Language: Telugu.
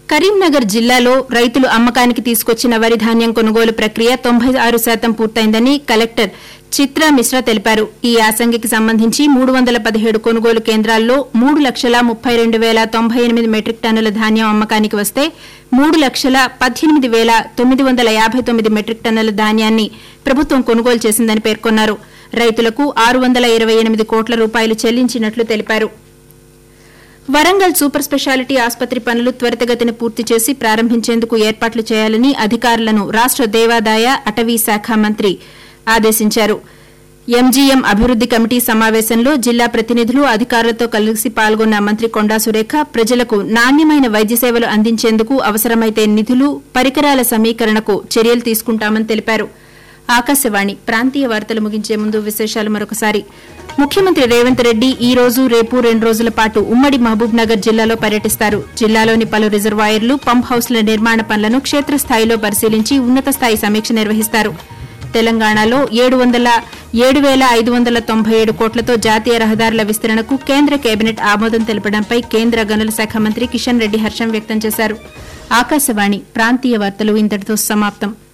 కరీంనగర్ జిల్లాలో రైతులు అమ్మకానికి తీసుకొచ్చిన వరి ధాన్యం కొనుగోలు ప్రక్రియ తొంభై ఆరు శాతం పూర్తయిందని కలెక్టర్ చిత్రా మిశ్రా తెలిపారు ఈ యాసంగికి సంబంధించి మూడు వందల పదిహేడు కొనుగోలు కేంద్రాల్లో మూడు లక్షల ముప్పై రెండు వేల తొంభై ఎనిమిది మెట్రిక్ టన్నుల ధాన్యం అమ్మకానికి వస్తే మూడు లక్షల పద్దెనిమిది వేల తొమ్మిది వందల యాభై తొమ్మిది మెట్రిక్ టన్నుల ధాన్యాన్ని ప్రభుత్వం కొనుగోలు చేసిందని పేర్కొన్నారు రైతులకు ఆరు వందల ఇరవై ఎనిమిది కోట్ల రూపాయలు చెల్లించినట్లు తెలిపారు వరంగల్ సూపర్ స్పెషాలిటీ ఆసుపత్రి పనులు త్వరితగతిన పూర్తి చేసి ప్రారంభించేందుకు ఏర్పాట్లు చేయాలని అధికారులను రాష్ట దేవాదాయ అటవీ శాఖ మంత్రి ఆదేశించారు ఎంజీఎం అభివృద్ది కమిటీ సమావేశంలో జిల్లా ప్రతినిధులు అధికారులతో కలిసి పాల్గొన్న మంత్రి కొండా సురేఖ ప్రజలకు నాణ్యమైన వైద్య సేవలు అందించేందుకు అవసరమైతే నిధులు పరికరాల సమీకరణకు చర్యలు తీసుకుంటామని తెలిపారు ఆకాశవాణి ప్రాంతీయ వార్తలు ముగించే ముందు విశేషాలు మరొకసారి ముఖ్యమంత్రి రేవంత్ రెడ్డి ఈ రోజు రేపు రెండు రోజుల పాటు ఉమ్మడి మహబూబ్ నగర్ జిల్లాలో పర్యటిస్తారు జిల్లాలోని పలు రిజర్వాయర్లు పంప్ హౌస్ల నిర్మాణ పనులను క్షేత్రస్థాయిలో పరిశీలించి ఉన్నత స్థాయి సమీక్ష నిర్వహిస్తారు తెలంగాణలో ఏడు వందల ఏడు వేల ఐదు వందల తొంభై ఏడు కోట్లతో జాతీయ రహదారుల విస్తరణకు కేంద్ర కేబినెట్ ఆమోదం తెలపడంపై కేంద్ర గనుల శాఖ మంత్రి కిషన్ రెడ్డి హర్షం వ్యక్తం చేశారు ఆకాశవాణి ప్రాంతీయ వార్తలు ఇంతటితో సమాప్తం